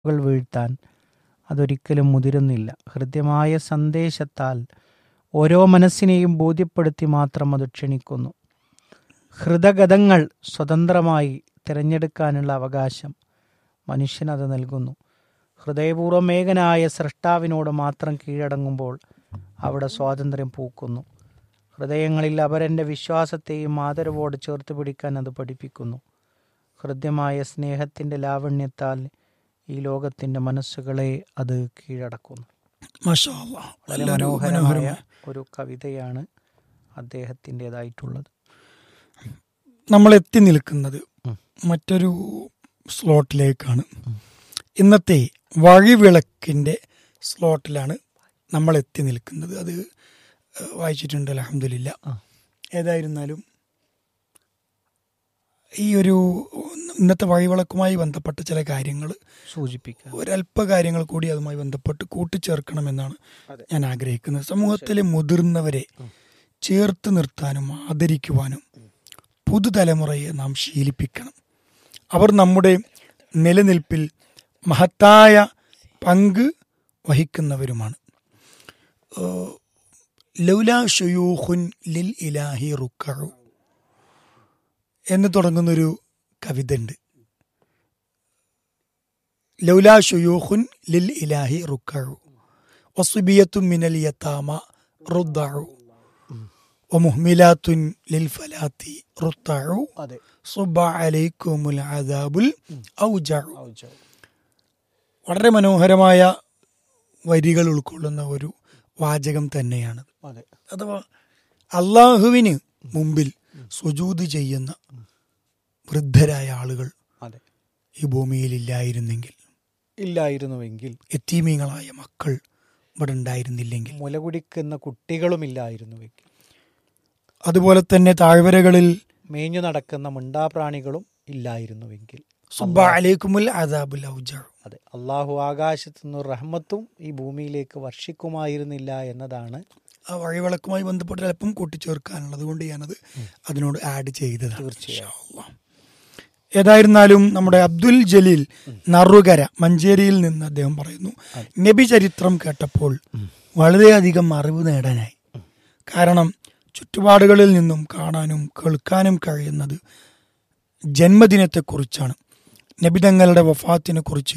കൾ വീഴ്ത്താൻ അതൊരിക്കലും മുതിരുന്നില്ല ഹൃദ്യമായ സന്ദേശത്താൽ ഓരോ മനസ്സിനെയും ബോധ്യപ്പെടുത്തി മാത്രം അത് ക്ഷണിക്കുന്നു ഹൃദഗതങ്ങൾ സ്വതന്ത്രമായി തിരഞ്ഞെടുക്കാനുള്ള അവകാശം മനുഷ്യനത് നൽകുന്നു ഹൃദയപൂർവ്വമേകനായ സൃഷ്ടാവിനോട് മാത്രം കീഴടങ്ങുമ്പോൾ അവിടെ സ്വാതന്ത്ര്യം പൂക്കുന്നു ഹൃദയങ്ങളിൽ അപരൻ്റെ വിശ്വാസത്തെയും ആദരവോട് ചേർത്ത് പിടിക്കാൻ അത് പഠിപ്പിക്കുന്നു ഹൃദ്യമായ സ്നേഹത്തിൻ്റെ ലാവണ്യത്താൽ ഈ ലോകത്തിൻ്റെ മനസ്സുകളെ അത് കീഴടക്കുന്നു മാഷാ അല്ലാ. വളരെ നല്ലൊരു മനോഹരമായ മനോഹരമായ ഒരു കവിതയാണ് അദ്ദേഹത്തിൻ്റെതായിട്ടുള്ളത് നമ്മൾ എത്തി നിൽക്കുന്നത് ഉം. മറ്റൊരു സ്ലോട്ടിലേക്കാണ് ഇന്നത്തെ വഴിവിളക്കിന്റെ സ്ലോട്ടിലാണ് നമ്മൾ എത്തി നിൽക്കുന്നത് അത് ഏഹ്, വായിച്ചിട്ടുണ്ട് അലഹമില്ല ആ. ഏതായിരുന്നാലും ഈ ഒരു ഇന്നത്തെ വഴിവിളക്കുമായി ബന്ധപ്പെട്ട ചില കാര്യങ്ങൾ സൂചിപ്പിക്കാൻ ഒരല്പ കാര്യങ്ങൾ കൂടി അതുമായി ബന്ധപ്പെട്ട് കൂട്ടിച്ചേർക്കണമെന്നാണ് അതെ. ഞാൻ ആഗ്രഹിക്കുന്നത് സമൂഹത്തിലെ മുതിർന്നവരെ ചേർത്ത് നിർത്താനും ആദരിക്കുവാനും പുതുതലമുറയെ നാം ശീലിപ്പിക്കണം അവർ നമ്മുടെ നിലനിൽപ്പിൽ മഹത്തായ പങ്ക് വഹിക്കുന്നവരുമാണ് ഏഹ്, ലൗലാ ഷുയൂഖുൻ ലിൽ ഇലാഹി റുക്കഴു എന്ന് തുടങ്ങുന്നൊരു കവിത ഉണ്ട് ലൗലാ ഷുയൂഖുൻ ലിൽ ഇലാഹി റുക്കഴു വസുബിയത്തും മിനൽ യത്താമ റുദ്ദഉ വമുഹ്മിലാത്തുൻ ലിൽ ഫലാത്തി റുത്തഉ അതെ സുബ അലൈക്കുമുൽ അദാബുൽ ഔജഉ വളരെ മനോഹരമായ വരികൾ ഉൾക്കൊള്ളുന്ന ഒരു വാചകം തന്നെയാണ് അതെ അഥവാ അള്ളാഹുവിന് മുമ്പിൽ സുജൂത് ചെയ്യുന്ന വൃദ്ധരായ ആളുകൾ അതെ ഈ ഭൂമിയിൽ ഇല്ലായിരുന്നെങ്കിൽ ഇല്ലായിരുന്നുവെങ്കിൽ എത്തീമീങ്ങളായ മക്കൾ ഇവിടെ ഉണ്ടായിരുന്നില്ലെങ്കിൽ മുലകുടിക്കുന്ന കുട്ടികളുമില്ലായിരുന്നുവെങ്കിൽ അതുപോലെ തന്നെ താഴ്വരകളിൽ മേഞ്ഞു നടക്കുന്ന മിണ്ടാപ്രാണികളും ഇല്ലായിരുന്നുവെങ്കിൽ സുബ അലൈക്കുമുൽ അദാബുൽ ഔജഉ അതെ അള്ളാഹു ആകാശത്തു നിന്ന് റഹ്മത്തും ഈ ഭൂമിയിലേക്ക് വർഷിക്കുമായിരുന്നില്ല എന്നതാണ് ആ വഴിവിളക്കുമായി ബന്ധപ്പെട്ട് അല്പം കൂട്ടിച്ചേർക്കാനുള്ളത് കൊണ്ട് ഞാനത് അതിനോട് ആഡ് ചെയ്തതാണ് തീർച്ചയായും. ഇൻഷാ അല്ലാ. ഏതായിരുന്നാലും നമ്മുടെ അബ്ദുൽ ജലീൽ നറുകര മഞ്ചേരിയിൽ നിന്ന് അദ്ദേഹം പറയുന്നു നബി ചരിത്രം കേട്ടപ്പോൾ വളരെയധികം അറിവ് നേടാനായി കാരണം ചുറ്റുപാടുകളിൽ നിന്നും കാണാനും കേൾക്കാനും കഴിയുന്നത് ജന്മദിനത്തെക്കുറിച്ചാണ് നബിതങ്ങളുടെ വഫാത്തിനെ കുറിച്ച്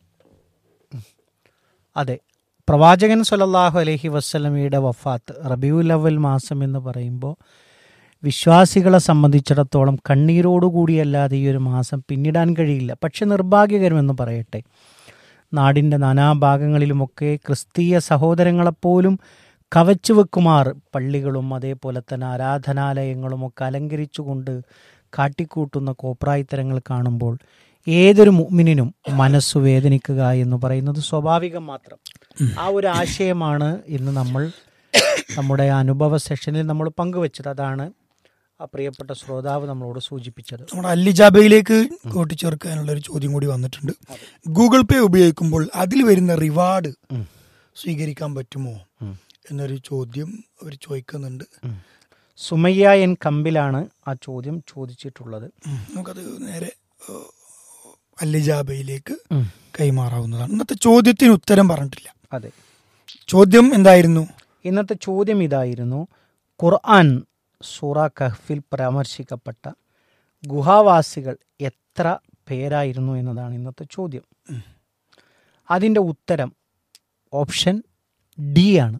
അതെ പ്രവാചകൻ സല്ലല്ലാഹു അലൈഹി വസ്ലമയുടെ വഫാത്ത് റബിയുൽ അവൽ മാസം എന്ന് പറയുമ്പോൾ വിശ്വാസികളെ സംബന്ധിച്ചിടത്തോളം കണ്ണീരോടുകൂടിയല്ലാതെ ഈ ഒരു മാസം പിന്നിടാൻ കഴിയില്ല പക്ഷെ നിർഭാഗ്യകരമെന്ന് പറയട്ടെ നാടിൻ്റെ നാനാഭാഗങ്ങളിലുമൊക്കെ ക്രിസ്തീയ സഹോദരങ്ങളെപ്പോലും കവച്ചു വെക്കുമാർ പള്ളികളും അതേപോലെ തന്നെ ആരാധനാലയങ്ങളുമൊക്കെ അലങ്കരിച്ചുകൊണ്ട് കാട്ടിക്കൂട്ടുന്ന കോപ്രായിത്തരങ്ങൾ കാണുമ്പോൾ ഏതൊരു മുഅ്മിനിനും മനസ്സു വേദനിക്കുക എന്ന് പറയുന്നത് സ്വാഭാവികം മാത്രം ആ ഒരു ആശയമാണ് ഇന്ന് നമ്മൾ നമ്മുടെ അനുഭവ സെഷനിൽ നമ്മൾ പങ്കുവച്ചത് അതാണ് ആ പ്രിയപ്പെട്ട ശ്രോതാവ് നമ്മളോട് സൂചിപ്പിച്ചത് നമ്മുടെ അല്ലിജാബയിലേക്ക് കൂട്ടിച്ചേർക്കാനുള്ള ഒരു ചോദ്യം കൂടി വന്നിട്ടുണ്ട് ഗൂഗിൾ പേ ഉപയോഗിക്കുമ്പോൾ അതിൽ വരുന്ന റിവാർഡ് സ്വീകരിക്കാൻ പറ്റുമോ ഉം. എന്നൊരു ചോദ്യം അവർ ചോദിക്കുന്നുണ്ട് സുമയ്യ എൻ കമ്പിലാണ് ആ ചോദ്യം ചോദിച്ചിട്ടുള്ളത് ഉം. നമുക്കത് നേരെ ഏഹ്, അല്ലിജാബയിലേക്ക് കൈമാറാവുന്നതാണ് ഇന്നത്തെ ചോദ്യത്തിന് ഉത്തരം പറഞ്ഞിട്ടില്ല അതെ ചോദ്യം എന്തായിരുന്നു ഇന്നത്തെ ചോദ്യം ഇതായിരുന്നു ഖുർആൻ സൂറ കഹ്ഫിൽ പരാമർശിക്കപ്പെട്ട ഗുഹാവാസികൾ എത്ര പേരായിരുന്നു എന്നതാണ് ഇന്നത്തെ ചോദ്യം അതിൻ്റെ ഉത്തരം ഓപ്ഷൻ ഡി ആണ്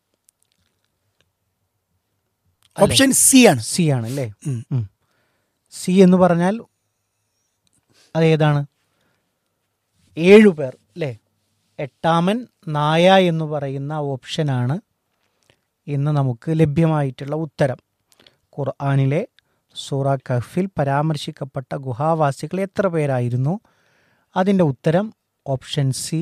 ഓപ്ഷൻ സി ആണ് സി ആണ് അല്ലേ ഉം. ഉം. സി എന്ന് പറഞ്ഞാൽ അതേതാണ് ഏഴു പേർ അല്ലേ എട്ടാമൻ നായ എന്ന് പറയുന്ന ഓപ്ഷനാണ് ഇന്ന് നമുക്ക് ലഭ്യമായിട്ടുള്ള ഉത്തരം ഖുർആാനിലെ സൂറ കഹ്ഫിൽ പരാമർശിക്കപ്പെട്ട ഗുഹാവാസികൾ എത്ര പേരായിരുന്നു അതിൻ്റെ ഉത്തരം ഓപ്ഷൻ സി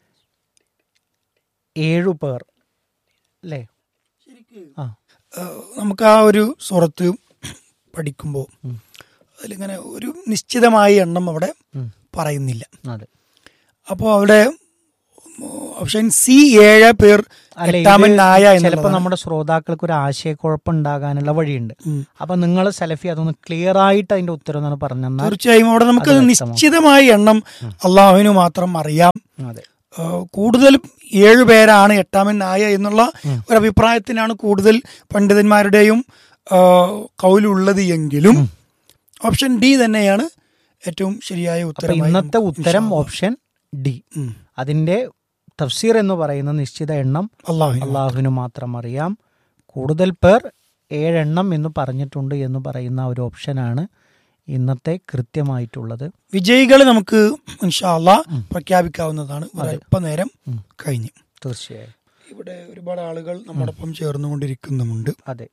ഏഴു പേർ അല്ലേ ആ ഏഹ്, നമുക്ക് ആ ഒരു സുറത്ത് പഠിക്കുമ്പോൾ അതിലിങ്ങനെ ഒരു നിശ്ചിതമായ എണ്ണം അവിടെ ഉം. പറയുന്നില്ല അതെ അപ്പോൾ അവിടെ ഓപ്ഷൻ സി ഏഴ് പേർ അല്ല എട്ടാമൻ നായ ചിലപ്പോൾ എന്നുള്ളതാണ്. നമ്മുടെ ശ്രോതാക്കൾക്ക് ഒരു ആശയക്കുഴപ്പം ഉണ്ടാകാനുള്ള വഴിയുണ്ട് ഉം. അപ്പൊ നിങ്ങൾ സെലഫി അതൊന്ന് ക്ലിയർ ആയിട്ട് അതിന്റെ ഉത്തരം ഒന്ന് പറഞ്ഞു തന്നാൽ തീർച്ചയായും അവിടെ നമുക്ക് അത് വ്യക്തമാവും. നിശ്ചിതമായ എണ്ണം അള്ളാഹുവിന് മാത്രം അറിയാം അതെ ആ, കൂടുതലും ഏഴ് പേരാണ് എട്ടാമൻ നായ എന്നുള്ള ഒരു അഭിപ്രായത്തിനാണ് കൂടുതൽ പണ്ഡിതന്മാരുടെയും ആ, കൗലുള്ളത് എങ്കിലും ഓപ്ഷൻ ഡി തന്നെയാണ് ഏറ്റവും ശരിയായ അപ്പൊ ഉത്തരമായി ഇന്നത്തെ നമുക്ക് ഉത്തരം ഇൻഷാ ഓപ്ഷൻ ഡി ഉം. അതിന്റെ തഫ്സീർ എന്ന് പറയുന്ന നിശ്ചിത എണ്ണം അള്ളാഹുവിന് അള്ളാഹുവിന് മാത്രം അറിയാം കൂടുതൽ പേർ ഏഴെണ്ണം എന്ന് പറഞ്ഞിട്ടുണ്ട് എന്ന് പറയുന്ന ഒരു ഓപ്ഷനാണ് ഇന്നത്തെ കൃത്യമായിട്ടുള്ളത് വിജയികൾ നമുക്ക് ഇൻഷാല്ല പ്രഖ്യാപിക്കാവുന്നതാണ് ഒരു അല്പനേരം കഴിഞ്ഞ് തീർച്ചയായും ഇവിടെ ഒരുപാട് ആളുകൾ നമ്മോടൊപ്പം ചേർന്നുകൊണ്ടിരിക്കുന്നുമുണ്ട് അതെ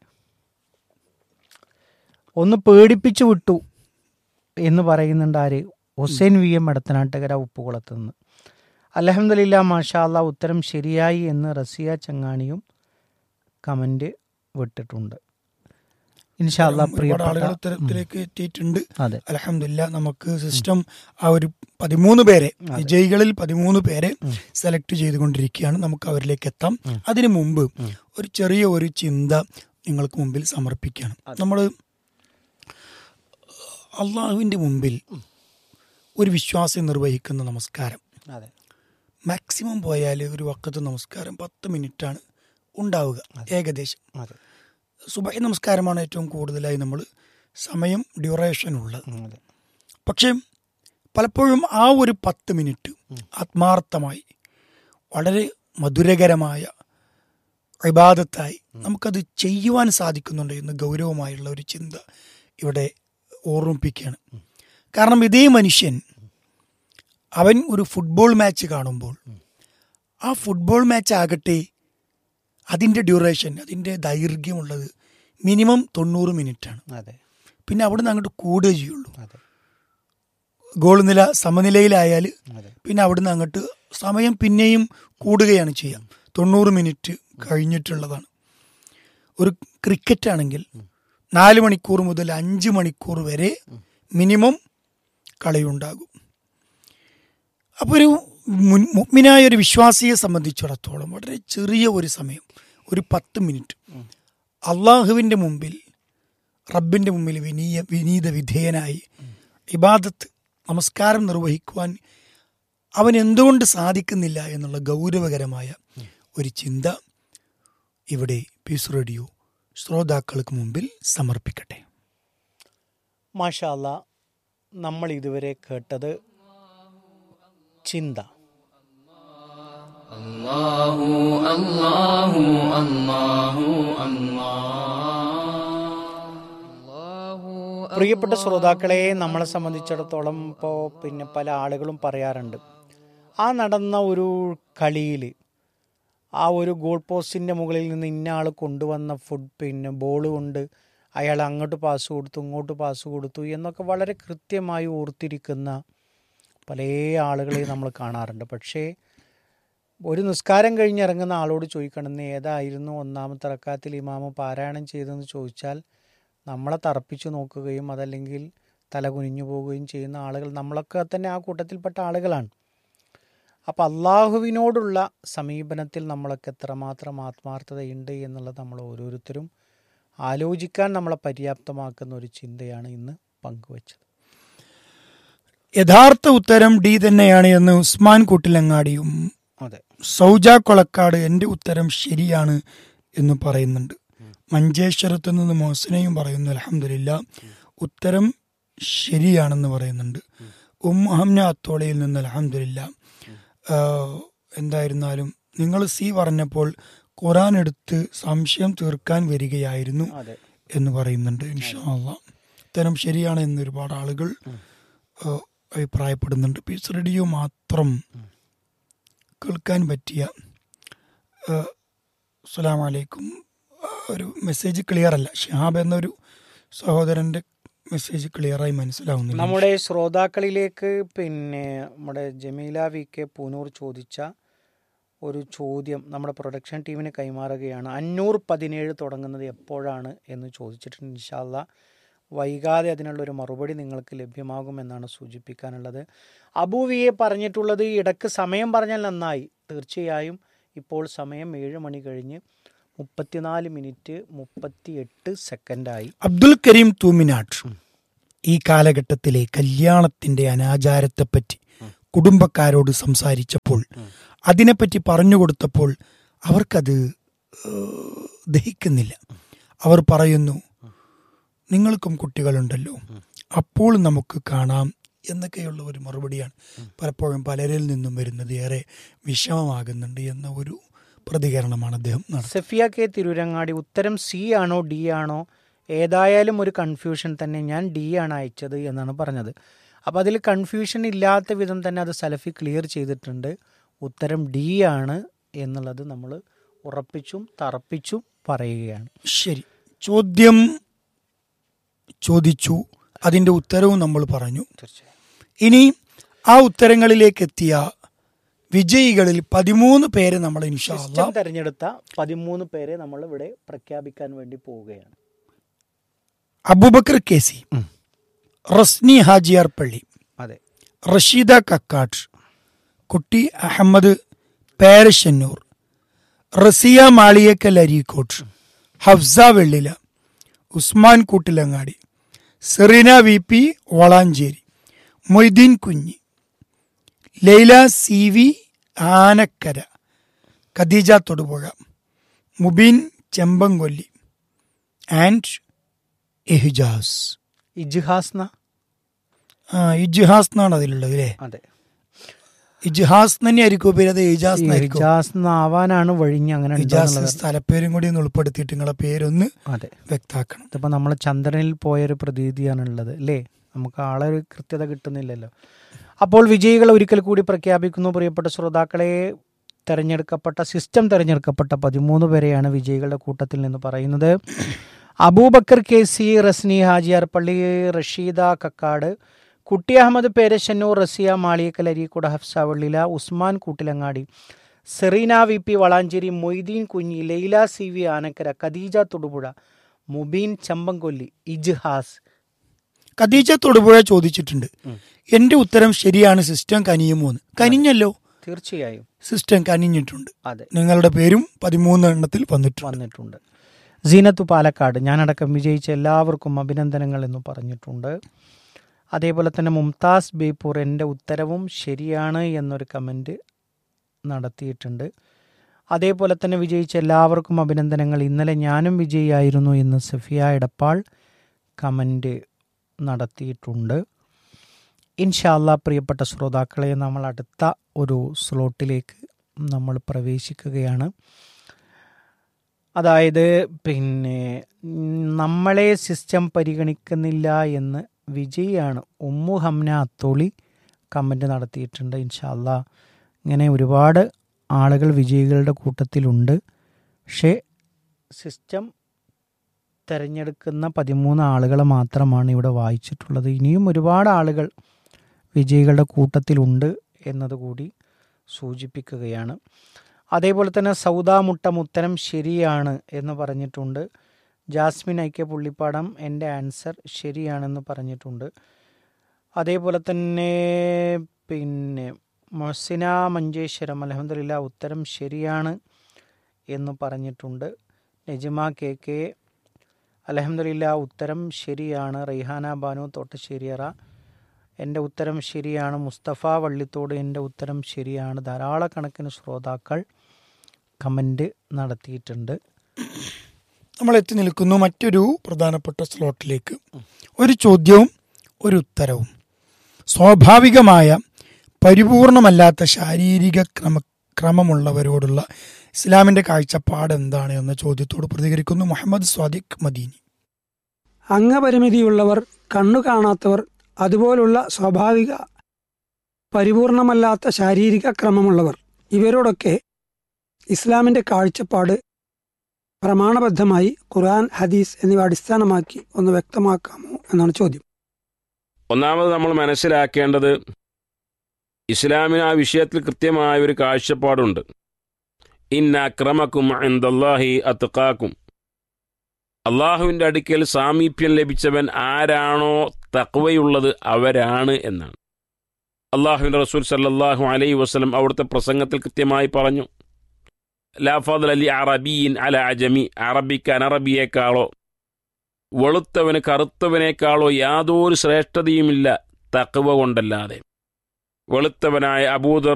ഒന്ന് പേടിപ്പിച്ചു വിട്ടു എന്ന് പറയുന്നുണ്ട് ആര് ഹുസൈൻ വി എം എടത്തനാട്ടുകര ഉപ്പുകുളത്ത് നിന്ന് അലഹമില്ല മാഷാല്ല ഉത്തരം ശരിയായി എന്ന് റസിയ ചങ്ങാണിയും കമന്റ് വിട്ടിട്ടുണ്ട് ഇൻഷാല്ല ഒരുപാട് പ്രിയപ്പെട്ട ആളുകൾ ഉത്തരത്തിലേക്ക് എത്തിയിട്ടുണ്ട് അതെ അലഹമില്ല നമുക്ക് സിസ്റ്റം ആ ഒരു പതിമൂന്ന് പേരെ വിജയികളിൽ പതിമൂന്ന് പേരെ സെലക്ട് ചെയ്തുകൊണ്ടിരിക്കുകയാണ് നമുക്ക് അവരിലേക്ക് എത്താം അതിനു മുമ്പ് ഒരു ചെറിയ ഒരു ചിന്ത നിങ്ങൾക്ക് മുമ്പിൽ സമർപ്പിക്കുകയാണ് നമ്മൾ അള്ളാഹുവിൻ്റെ മുമ്പിൽ ഒരു വിശ്വാസി നിർവഹിക്കുന്ന നമസ്കാരം അതെ മാക്സിമം പോയാൽ ഒരു വക്കത്ത് നമസ്കാരം പത്ത് മിനിറ്റാണ് ഉണ്ടാവുക ഏകദേശം അതെ സുബഹി നമസ്കാരമാണ് ഏറ്റവും കൂടുതലായി നമ്മൾ സമയം ഡ്യൂറേഷൻ ഉള്ളത് ഉം, അതെ പക്ഷേ പലപ്പോഴും ആ ഒരു പത്ത് മിനിറ്റ് ആത്മാർത്ഥമായി വളരെ മധുരകരമായ ഇബാദത്തായി നമുക്കത് ചെയ്യുവാൻ സാധിക്കുന്നുണ്ട് എന്ന് ഗൗരവമായുള്ള ഒരു ചിന്ത ഇവിടെ ഓർമ്മിപ്പിക്കുകയാണ് കാരണം ഇതേ മനുഷ്യൻ അവൻ ഒരു ഫുട്ബോൾ മാച്ച് കാണുമ്പോൾ ആ ഫുട്ബോൾ മാച്ച് ആകട്ടെ അതിൻ്റെ ഡ്യൂറേഷൻ അതിൻ്റെ ദൈർഘ്യമുള്ളത് മിനിമം തൊണ്ണൂറ് മിനിറ്റാണ് അതെ പിന്നെ അവിടുന്ന് അങ്ങോട്ട് കൂടുകയേ ചെയ്യുള്ളൂ അതെ ഗോൾ നില സമനിലയിലായാൽ അതെ പിന്നെ അവിടുന്ന് അങ്ങോട്ട് സമയം പിന്നെയും കൂടുകയാണ് ചെയ്യുക തൊണ്ണൂറ് മിനിറ്റ് കഴിഞ്ഞിട്ടുള്ളതാണ് ഒരു ക്രിക്കറ്റ് ആണെങ്കിൽ നാല് മണിക്കൂർ മുതൽ അഞ്ച് മണിക്കൂർ വരെ മിനിമം കളിയുണ്ടാകും അപ്പോൾ ഒരു മുൻ മുഗ്മിനായ ഒരു വിശ്വാസിയെ സംബന്ധിച്ചിടത്തോളം വളരെ ചെറിയ ഒരു സമയം ഒരു പത്ത് മിനിറ്റ് അള്ളാഹുവിൻ്റെ മുമ്പിൽ റബ്ബിൻ്റെ മുമ്പിൽ വിനീയ വിനീത വിധേയനായി ഇബാദത്ത് നമസ്കാരം നിർവഹിക്കുവാൻ അവൻ എന്തുകൊണ്ട് സാധിക്കുന്നില്ല എന്നുള്ള ഗൗരവകരമായ ഒരു ചിന്ത ഇവിടെ പീസ് റേഡിയോ ശ്രോതാക്കൾക്ക് മുമ്പിൽ സമർപ്പിക്കട്ടെ മാഷാല്ല നമ്മൾ ഇതുവരെ കേട്ടത് ചിന്ത പ്രിയപ്പെട്ട ശ്രോതാക്കളെ നമ്മളെ സംബന്ധിച്ചിടത്തോളം ഇപ്പോൾ പിന്നെ പല ആളുകളും പറയാറുണ്ട് ആ നടന്ന ഒരു കളിയിൽ ആ ഒരു ഗോൾ പോസ്റ്റിൻ്റെ മുകളിൽ നിന്ന് ഇന്ന ആൾ കൊണ്ടുവന്ന ഫുഡ് പിന്നെ ബോൾ കൊണ്ട് അയാൾ അങ്ങോട്ട് പാസ് കൊടുത്തു ഇങ്ങോട്ട് പാസ് കൊടുത്തു എന്നൊക്കെ വളരെ കൃത്യമായി ഓർത്തിരിക്കുന്ന പല ആളുകളെയും നമ്മൾ കാണാറുണ്ട് പക്ഷേ ഒരു നിസ്കാരം കഴിഞ്ഞിറങ്ങുന്ന ആളോട് ചോദിക്കണം ഏതായിരുന്നു ഒന്നാമത്തെ റക്കാത്തിൽ ഇമാമ പാരായണം ചെയ്തതെന്ന് ചോദിച്ചാൽ നമ്മളെ തറപ്പിച്ചു നോക്കുകയും അതല്ലെങ്കിൽ തല കുനിഞ്ഞു പോവുകയും ചെയ്യുന്ന ആളുകൾ നമ്മളൊക്കെ തന്നെ ആ കൂട്ടത്തിൽപ്പെട്ട ആളുകളാണ് അപ്പം അള്ളാഹുവിനോടുള്ള സമീപനത്തിൽ നമ്മളൊക്കെ എത്രമാത്രം ആത്മാർത്ഥതയുണ്ട് എന്നുള്ളത് നമ്മൾ ഓരോരുത്തരും ആലോചിക്കാൻ നമ്മളെ പര്യാപ്തമാക്കുന്ന ഒരു ചിന്തയാണ് ഇന്ന് പങ്കുവച്ചത് യഥാർത്ഥ ഉത്തരം ഡി തന്നെയാണ് എന്ന് ഉസ്മാൻ കൂട്ടിലങ്ങാടിയും അതെ സൗജ കൊളക്കാട് എൻ്റെ ഉത്തരം ശരിയാണ് എന്ന് പറയുന്നുണ്ട് മഞ്ചേശ്വരത്ത് നിന്ന് മോഹസിനെയും പറയുന്നു അലഹമില്ല ഉത്തരം ശരിയാണെന്ന് പറയുന്നുണ്ട് ഉം ഹംന അത്തോളയിൽ നിന്ന് അലഹമില്ല എന്തായിരുന്നാലും നിങ്ങൾ സി പറഞ്ഞപ്പോൾ ഖുറാൻ എടുത്ത് സംശയം തീർക്കാൻ വരികയായിരുന്നു അതെ എന്ന് പറയുന്നുണ്ട് ഇൻഷാല്ല ഉത്തരം ശരിയാണ് എന്ന് ഒരുപാട് ആളുകൾ ആ, അഭിപ്രായപ്പെടുന്നുണ്ട് പീസ് റേഡിയോ മാത്രം കേൾക്കാൻ പറ്റിയ അസ്സലാമു അലൈക്കും ആ, ഒരു മെസ്സേജ് ക്ലിയർ അല്ല ഷിഹാബ് എന്നൊരു സഹോദരന്റെ മെസ്സേജ് ക്ലിയറായി മനസ്സിലാവുന്നില്ല നമ്മുടെ ശ്രോതാക്കളിലേക്ക് പിന്നെ നമ്മുടെ ജമീല വി കെ പൂനൂർ ചോദിച്ച ഒരു ചോദ്യം നമ്മുടെ പ്രൊഡക്ഷൻ ടീമിന് കൈമാറുകയാണ് അഞ്ഞൂറ് പതിനേഴ് തുടങ്ങുന്നത് എപ്പോഴാണ് എന്ന് ചോദിച്ചിട്ടുണ്ട് ഇൻഷാല്ല വൈകാതെ അതിനുള്ള ഒരു മറുപടി നിങ്ങൾക്ക് ലഭ്യമാകുമെന്നാണ് സൂചിപ്പിക്കാനുള്ളത് അബൂവിയെ പറഞ്ഞിട്ടുള്ളത് ഇടക്ക് സമയം പറഞ്ഞാൽ നന്നായി തീർച്ചയായും ഇപ്പോൾ സമയം ഏഴ് മണി കഴിഞ്ഞ് മുപ്പത്തിനാല് മിനിറ്റ് മുപ്പത്തി എട്ട് സെക്കൻഡായി അബ്ദുൽ കരീം തൂമിനാട് ഈ കാലഘട്ടത്തിലെ കല്യാണത്തിന്റെ അനാചാരത്തെപ്പറ്റി കുടുംബക്കാരോട് സംസാരിച്ചപ്പോൾ അതിനെപ്പറ്റി പറഞ്ഞു കൊടുത്തപ്പോൾ അവർക്കത് ഏഹ്, ദഹിക്കുന്നില്ല അവർ പറയുന്നു നിങ്ങൾക്കും കുട്ടികളുണ്ടല്ലോ അപ്പോൾ നമുക്ക് കാണാം എന്നൊക്കെയുള്ള ഒരു മറുപടിയാണ് പലപ്പോഴും പലരിൽ നിന്നും വരുന്നത് ഏറെ വിഷമമാകുന്നുണ്ട് എന്ന ഒരു പ്രതികരണമാണ് അദ്ദേഹം നടത്തുന്നത് സഫിയ കെ തിരുരങ്ങാടി ഉത്തരം സി ആണോ ഡി ആണോ ഏതായാലും ഒരു കൺഫ്യൂഷൻ തന്നെ ഞാൻ ഡി ആണ് അയച്ചത് എന്നാണ് പറഞ്ഞത് അപ്പോൾ അതിൽ കൺഫ്യൂഷൻ ഇല്ലാത്ത വിധം തന്നെ അത് സലഫി ക്ലിയർ ചെയ്തിട്ടുണ്ട് ഉത്തരം ഡി ആണ് എന്നുള്ളത് നമ്മൾ ഉറപ്പിച്ചും തറപ്പിച്ചും പറയുകയാണ് ശരി ചോദ്യം ചോദിച്ചു അതിന്റെ ഉത്തരവും നമ്മൾ പറഞ്ഞു തീർച്ചയായും ഇനി ആ ഉത്തരങ്ങളിലേക്ക് എത്തിയ വിജയികളിൽ പതിമൂന്ന് പേര് നമ്മൾ ഇൻഷാ അല്ലാ സിസ്റ്റം തെരഞ്ഞെടുത്ത പതിമൂന്ന് പേരെ നമ്മൾ ഇവിടെ പ്രഖ്യാപിക്കാൻ വേണ്ടി പോവുകയാണ് അബൂബക്കർ കേസി റസ്നി ഹാജിയാർ പള്ളി അതെ Rasheeda Kakkat Kutty Ahmed Perassannur Raziya Maliyakkal Areekode Hafsa Vellila Usman Koottilangadi Sereena V P Valanchery Moideen Kunhi Laila C V Anakkara Khadeeja Thodupuzha Mubeen Chembankolli and Ehijas Ijhasna ആ ഇജ്ഹാസ് എന്നാണ് അതിലുള്ളത് അല്ലേ അതെ ഇജ്ഹാസ് തന്നെയായിരിക്കും പേര് അത് ഇജാസ് എന്നായിരിക്കും ഇജാസ് ആവാനാണ് വഴിഞ്ഞ് അങ്ങനെ ഇജാസ് ഉണ്ടോന്നുള്ളത്. സ്ഥലപ്പേരും കൂടി ഒന്ന് ഉൾപ്പെടുത്തിയിട്ട് നിങ്ങളെ പേരൊന്ന് അതെ വ്യക്താക്കണം ഇതിപ്പോ നമ്മൾ ചന്ദ്രനിൽ പോയൊരു പ്രതീതിയാണ് ഉള്ളത് അല്ലേ നമുക്ക് ആളെ ഒരു കൃത്യത കിട്ടുന്നില്ലല്ലോ അപ്പോൾ വിജയികൾ ഒരിക്കൽ കൂടി പ്രഖ്യാപിക്കുന്നു പ്രിയപ്പെട്ട ശ്രോതാക്കളെ തെരഞ്ഞെടുക്കപ്പെട്ട സിസ്റ്റം തെരഞ്ഞെടുക്കപ്പെട്ട പതിമൂന്ന് പേരെയാണ് വിജയികളുടെ കൂട്ടത്തിൽ നിന്ന് പറയുന്നത് Aboobacker K C Rasni Hajiyar Palli Rasheeda Kakkad Kutty Ahmed Perassannur Raziya Maliyakkal Areekode Hafsa Vallila Usman Koottilangadi Sereena V P Valanchery Moideen Kunhi Laila C V Anakkara Khadeeja Thodupuzha Mubeen Chambamkolli Ijhas Khadeeja Thodupuzha ചോദിച്ചിട്ടുണ്ട് എന്റെ ഉത്തരം ശരിയാണ് സിസ്റ്റം കനിയുമോന്ന് കനിഞ്ഞല്ലോ തീർച്ചയായും സിസ്റ്റം കനിഞ്ഞിട്ടുണ്ട് അതെ നിങ്ങളുടെ പേരും പതിമൂന്ന് എണ്ണത്തിൽ വന്നിട്ടുണ്ട് വന്നിട്ടുണ്ട് സീനത്തു പാലക്കാട് ഞാനടക്കം വിജയിച്ച എല്ലാവർക്കും അഭിനന്ദനങ്ങൾ എന്ന് പറഞ്ഞിട്ടുണ്ട് അതേപോലെ തന്നെ മുംതാസ് ബേപ്പൂർ എൻ്റെ ഉത്തരവും ശരിയാണ് എന്നൊരു കമൻറ്റ് നടത്തിയിട്ടുണ്ട് അതേപോലെ തന്നെ വിജയിച്ച എല്ലാവർക്കും അഭിനന്ദനങ്ങൾ ഇന്നലെ ഞാനും വിജയിയായിരുന്നു എന്ന് സഫിയ എടപ്പാൾ കമൻറ്റ് നടത്തിയിട്ടുണ്ട് ഇൻഷാല്ല പ്രിയപ്പെട്ട ശ്രോതാക്കളെ നമ്മൾ അടുത്ത ഒരു സ്ലോട്ടിലേക്ക് നമ്മൾ പ്രവേശിക്കുകയാണ് അതായത് പിന്നെ ഉം, നമ്മളെ സിസ്റ്റം പരിഗണിക്കുന്നില്ല എന്ന് വിജയാണ് ഉമ്മു ഹംന അത്തോളി കമൻറ്റ് നടത്തിയിട്ടുണ്ട് ഇൻഷാല്ല ഇങ്ങനെ ഒരുപാട് ആളുകൾ വിജയികളുടെ കൂട്ടത്തിലുണ്ട് പക്ഷേ സിസ്റ്റം തിരഞ്ഞെടുക്കുന്ന പതിമൂന്ന് ആളുകളെ മാത്രമാണ് ഇവിടെ വായിച്ചിട്ടുള്ളത് ഇനിയും ഒരുപാട് ആളുകൾ വിജയികളുടെ കൂട്ടത്തിലുണ്ട് എന്നതുകൂടി സൂചിപ്പിക്കുകയാണ് അതേപോലെ തന്നെ സൗദാ മുട്ടം ഉത്തരം ശരിയാണ് എന്ന് പറഞ്ഞിട്ടുണ്ട് ജാസ്മിൻ ഐക്യ പുള്ളിപ്പാടം എൻ്റെ ആൻസർ ശരിയാണെന്ന് പറഞ്ഞിട്ടുണ്ട് അതേപോലെ തന്നെ പിന്നെ മൊസിന മഞ്ചേശ്വരം അലഹമില്ല ഉത്തരം ശരിയാണ് എന്ന് പറഞ്ഞിട്ടുണ്ട് നജിമ കെ കെ അലഹമില്ല ഉത്തരം ശരിയാണ് റൈഹാന ബാനു തോട്ടശ്ശേരിയറ എൻ്റെ ഉത്തരം ശരിയാണ് മുസ്തഫ വള്ളിത്തോട് എൻ്റെ ഉത്തരം ശരിയാണ് ധാരാളക്കണക്കിന് ശ്രോതാക്കൾ കമൻറ്റ് നടത്തിയിട്ടുണ്ട് നമ്മൾ എത്തി നിൽക്കുന്നു മറ്റൊരു പ്രധാനപ്പെട്ട സ്ലോട്ടിലേക്ക് ഒരു ചോദ്യവും ഒരു ഉത്തരവും സ്വാഭാവികമായ പരിപൂർണമല്ലാത്ത ശാരീരിക ക്രമ ക്രമമുള്ളവരോടുള്ള ഇസ്ലാമിന്റെ കാഴ്ചപ്പാട് എന്താണ് എന്ന ചോദ്യത്തോട് പ്രതികരിക്കുന്നു മുഹമ്മദ് സ്വാദിഖ് മദീനി അംഗപരിമിതിയുള്ളവർ കണ്ണു കാണാത്തവർ അതുപോലുള്ള സ്വാഭാവിക പരിപൂർണമല്ലാത്ത ശാരീരിക ക്രമമുള്ളവർ ഇവരോടൊക്കെ ഇസ്ലാമിന്റെ കാഴ്ചപ്പാട് പ്രമാണബദ്ധമായി ഖുർആൻ ഹദീസ് എന്നിവ അടിസ്ഥാനമാക്കി ഒന്ന് വ്യക്തമാക്കാമോ എന്നാണ് ചോദ്യം ഒന്നാമത് നമ്മൾ മനസ്സിലാക്കേണ്ടത് ഇസ്ലാമിന് ആ വിഷയത്തിൽ കൃത്യമായ ഒരു കാഴ്ചപ്പാടുണ്ട് ഇന്ന അക്രമക്കും എന്തല്ലാഹി അത്തുക്കാക്കും അള്ളാഹുവിൻ്റെ അടുക്കൽ സാമീപ്യം ലഭിച്ചവൻ ആരാണോ തക്വയുള്ളത് അവരാണ് എന്നാണ് അള്ളാഹുവിൻ്റെ റസൂൽ സല്ലല്ലാഹു അലൈഹി വസല്ലം അവിടുത്തെ പ്രസംഗത്തിൽ കൃത്യമായി പറഞ്ഞു ലാ ഫضل അലി അറബിയിൻ അല അജമി അറബിക്ക് അനറബിയേക്കാളോ വെളുത്തവന് കറുത്തവനേക്കാളോ യാതൊരു ശ്രേഷ്ഠതയുമില്ല തക്കവ കൊണ്ടല്ലാതെ വെളുത്തവനായ അബൂദർ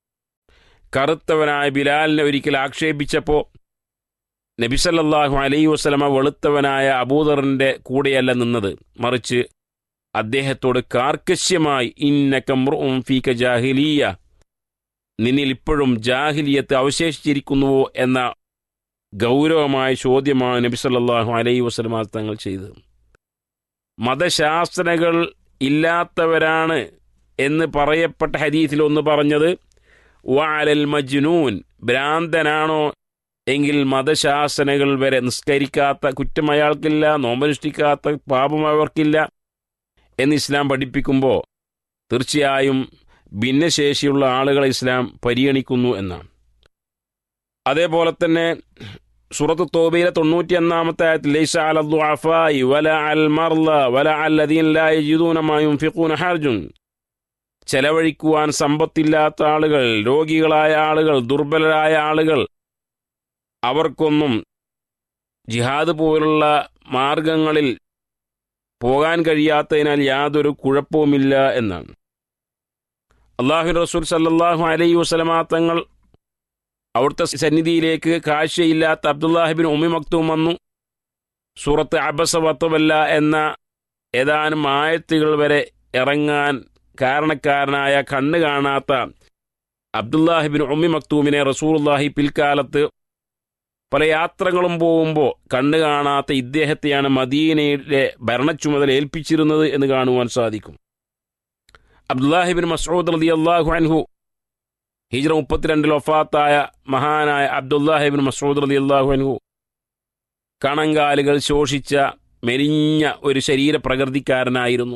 കറുത്തവനായ ബിലാലിനെ ഒരിക്കൽ ആക്ഷേപിച്ചപ്പോൾ നബിസല്ലാഹു അലൈഹി വസ്ലമ വെളുത്തവനായ അബൂദറിൻ്റെ കൂടെയല്ല നിന്നത് മറിച്ച് അദ്ദേഹത്തോട് കാർക്കശ്യമായി ഇന്നക്കമ്രും ഫീക ജാഹിലിയ നിന്നിൽ ഇപ്പോഴും ജാഹിലിയത്ത് അവശേഷിച്ചിരിക്കുന്നുവോ എന്ന ഗൗരവമായ ചോദ്യമാണ് നബി സല്ലല്ലാഹു അലൈഹി വസല്ലമ തങ്ങൾ ചെയ്തത് മതശാസ്ത്രകൾ ഇല്ലാത്തവരാണ് എന്ന് പറയപ്പെട്ട ഹദീസിൽ ഒന്ന് പറഞ്ഞത് വാലൽ മജ്നൂൻ ഭ്രാന്തനാണോ എങ്കിൽ മതശാസനകൾ വരെ നിസ്കരിക്കാത്ത കുറ്റം അയാൾക്കില്ല നോമ്പനുഷ്ഠിക്കാത്ത പാപം അവർക്കില്ല എന്ന് ഇസ്ലാം പഠിപ്പിക്കുമ്പോൾ തീർച്ചയായും ഭിന്നശേഷിയുള്ള ആളുകളെ ഇസ്ലാം പരിഗണിക്കുന്നു എന്നാണ് അതേപോലെ തന്നെ സൂറത്ത് തോബയിലെ തൊണ്ണൂറ്റി ഒന്നാമത്തെ ആയത്തിൽ ലൈസ അല ദുഅഫായി വല അൽ മർല വല അല്ലദീൻ ലാ യജിദൂന മാ യുൻഫിഖൂന ഹർജുൻ ചെലവഴിക്കുവാൻ സമ്പത്തില്ലാത്ത ആളുകൾ രോഗികളായ ആളുകൾ ദുർബലരായ ആളുകൾ അവർക്കൊന്നും ജിഹാദ് പോലുള്ള മാർഗങ്ങളിൽ പോകാൻ കഴിയാത്തതിനാൽ യാതൊരു കുഴപ്പവുമില്ല എന്നാണ് അള്ളാഹു റസൂൽ സല്ലല്ലാഹു അലൈഹി വസല്ലമ തങ്ങൾ അവിടുത്തെ സന്നിധിയിലേക്ക് കാഴ്ചയില്ലാത്ത അബ്ദുല്ലാഹിബിൻ ഉമ്മി മക്തൂം വന്നു സൂറത്ത് അബസ വത്തവല്ല എന്ന ഏതാനും ആയത്തുകൾ വരെ ഇറങ്ങാൻ കാരണക്കാരനായ കണ്ണ് കാണാത്ത അബ്ദുല്ലാഹിബിൻ ഉമ്മി മക്തൂമിനെ റസൂലുള്ളാഹി പിൽക്കാലത്ത് പല യാത്രകളും പോകുമ്പോൾ കണ്ണ് കാണാത്ത ഇദ്ദേഹത്തെയാണ് മദീനയുടെ ഭരണച്ചുമതല ഏൽപ്പിച്ചിരുന്നത് എന്ന് കാണുവാൻ സാധിക്കും അബ്ദുല്ലാഹിബിൻ മസൂദ് റതി അള്ളാഹു അൻഹു ഹിജ്ര മുപ്പത്തിരണ്ടിൽ ഒഫാത്തായ മഹാനായ അബ്ദുല്ലാഹിബിൻ മസൂദ് റതി അള്ളാഹു അൻഹു കണങ്കാലുകൾ ശോഷിച്ച മെലിഞ്ഞ ഒരു ശരീരപ്രകൃതിക്കാരനായിരുന്നു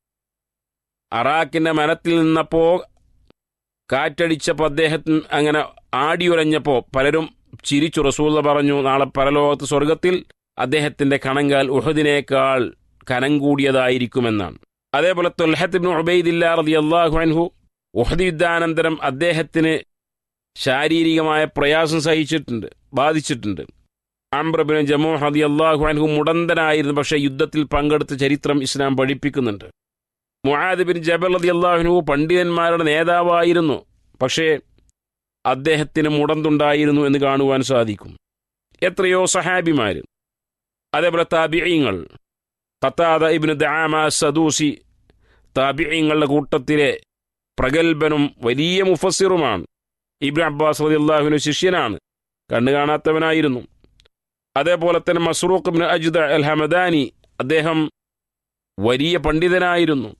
അറാഖിന്റെ മരത്തിൽ നിന്നപ്പോൾ കാറ്റടിച്ചപ്പോൾ അദ്ദേഹത്തിന് അങ്ങനെ ആടിയുരഞ്ഞപ്പോൾ പലരും ചിരിച്ചു റസൂല പറഞ്ഞു നാളെ പരലോകത്ത് സ്വർഗത്തിൽ അദ്ദേഹത്തിന്റെ കണങ്കാൽ ഉഹദിനേക്കാൾ കനം കൂടിയതായിരിക്കുമെന്നാണ് അതേപോലെ തൊൽഹത്തിബിൻ ഉബൈദില്ല റതി അള്ളാഹു അൻഹു ഉഹദ് യുദ്ധാനന്തരം അദ്ദേഹത്തിന് ശാരീരികമായ പ്രയാസം സഹിച്ചിട്ടുണ്ട് ബാധിച്ചിട്ടുണ്ട് ആംബ്രബിന് ജമോ ഹദി അള്ളാഹു അൻഹു മുടന്തനായിരുന്നു പക്ഷേ യുദ്ധത്തിൽ പങ്കെടുത്ത ചരിത്രം ഇസ്ലാം പഠിപ്പിക്കുന്നുണ്ട് മുഹാദ് ബിൻ ജബൽ റതി അള്ളാഹുനു പണ്ഡിതന്മാരുടെ നേതാവായിരുന്നു പക്ഷേ അദ്ദേഹത്തിന് മുടന്തുണ്ടായിരുന്നു എന്ന് കാണുവാൻ സാധിക്കും എത്രയോ സഹാബിമാർ അതേപോലെ താബിയങ്ങൾ ഖത്താദ ഇബ്നു ദാമ സദൂസി താബിയങ്ങളുടെ കൂട്ടത്തിലെ പ്രഗത്ഭനും വലിയ മുഫസ്സിറുമാണ് ഇബ്നു അബ്ബാസ് റതി അള്ളാഹുവിന് ശിഷ്യനാണ് കണ്ണു കാണാത്തവനായിരുന്നു അതേപോലെ തന്നെ മസ്റൂഖ് ഇബ്നു അജ്ദ അൽ ഹമദാനി അദ്ദേഹം വലിയ പണ്ഡിതനായിരുന്നു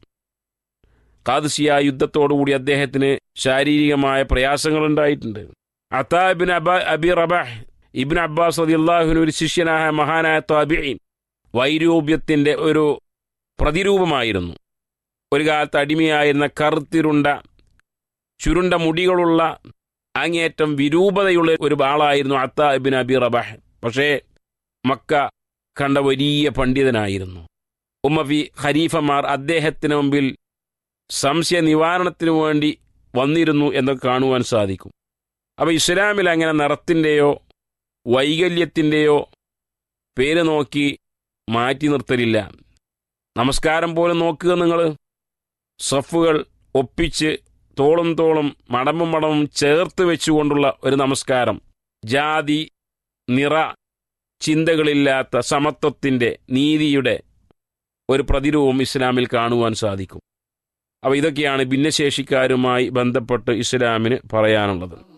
കാദസിയ യുദ്ധത്തോടുകൂടി അദ്ദേഹത്തിന് ശാരീരികമായ പ്രയാസങ്ങൾ ഉണ്ടായിട്ടുണ്ട് അത്താ ഇബിൻ അബ അബി റബാഹ് ഇബിൻ അബ്ബാസ് റതി അള്ളാഹുവിന് ഒരു ശിഷ്യനായ മഹാനായ താബിഈൻ വൈരൂപ്യത്തിൻ്റെ ഒരു പ്രതിരൂപമായിരുന്നു ഒരു കാലത്ത് അടിമയായിരുന്ന കറുത്തിരുണ്ട ചുരുണ്ട മുടികളുള്ള അങ്ങേയറ്റം വിരൂപതയുള്ള ഒരു ആളായിരുന്നു അത്ത ഇബിൻ അബി റബാഹ് പക്ഷേ മക്ക കണ്ട വലിയ പണ്ഡിതനായിരുന്നു ഉമ്മഫി ഖരീഫമാർ അദ്ദേഹത്തിന് മുമ്പിൽ സംശയ നിവാരണത്തിനു വേണ്ടി വന്നിരുന്നു എന്ന് കാണുവാൻ സാധിക്കും അപ്പോൾ ഇസ്ലാമിൽ അങ്ങനെ നിറത്തിൻ്റെയോ വൈകല്യത്തിൻ്റെയോ പേര് നോക്കി മാറ്റി നിർത്തലില്ല നമസ്കാരം പോലും നോക്കുക നിങ്ങൾ സഫുകൾ ഒപ്പിച്ച് തോളും തോളും മടമ്പും മടമ്പും ചേർത്ത് വെച്ചുകൊണ്ടുള്ള ഒരു നമസ്കാരം ജാതി നിറ ചിന്തകളില്ലാത്ത സമത്വത്തിൻ്റെ നീതിയുടെ ഒരു പ്രതിരൂപം ഇസ്ലാമിൽ കാണുവാൻ സാധിക്കും അപ്പോൾ ഇതൊക്കെയാണ് ഭിന്നശേഷിക്കാരുമായി ബന്ധപ്പെട്ട് ഇസ്ലാമിന് പറയാനുള്ളത്